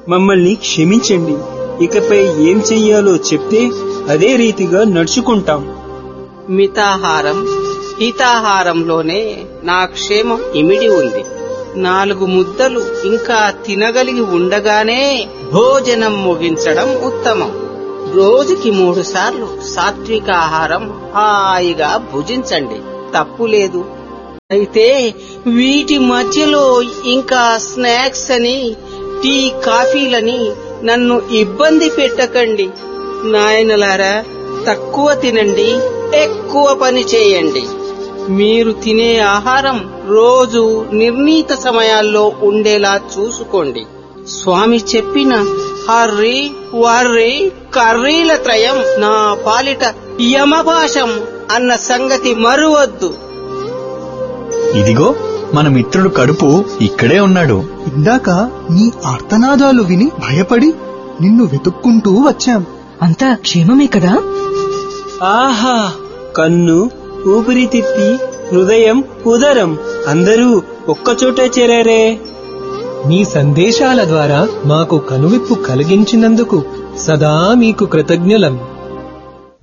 మమ్మల్ని క్షమించండి ఇకపై ఏం చెయ్యాలో చెప్తే అదే రీతిగా నడుచుకుంటాం మితాహారం హితాహారంలోనే నా క్షేమం ఇమిడి ఉంది నాలుగు ముద్దలు ఇంకా తినగలిగి ఉండగానే భోజనం ముగించడం ఉత్తమం రోజుకి మూడు సార్లు సాత్విక ఆహారం హాయిగా భుజించండి తప్పు లేదు అయితే వీటి మధ్యలో ఇంకా స్నాక్స్ అని టీ కాఫీలని నన్ను ఇబ్బంది పెట్టకండి నాయనలారా తక్కువ తినండి ఎక్కువ పని చేయండి మీరు తినే ఆహారం రోజు నిర్ణీత సమయాల్లో ఉండేలా చూసుకోండి స్వామి చెప్పిన హర్రి వర్రి కర్రీల త్రయం నా పాలిట యమభాషం అన్న సంగతి మరువద్దు ఇదిగో మన మిత్రుడు కడుపు ఇక్కడే ఉన్నాడు ఇందాక నీ ఆర్తనాదాలు విని భయపడి నిన్ను వెతుక్కుంటూ వచ్చాం అంతా క్షేమమే కదా ఆహా కన్ను ఊపిరితిత్తి హృదయం ఉదరం అందరూ ఒక్కచోటే చేరారే మీ సందేశాల ద్వారా మాకు కనువిప్పు కలిగించినందుకు సదా మీకు కృతజ్ఞులం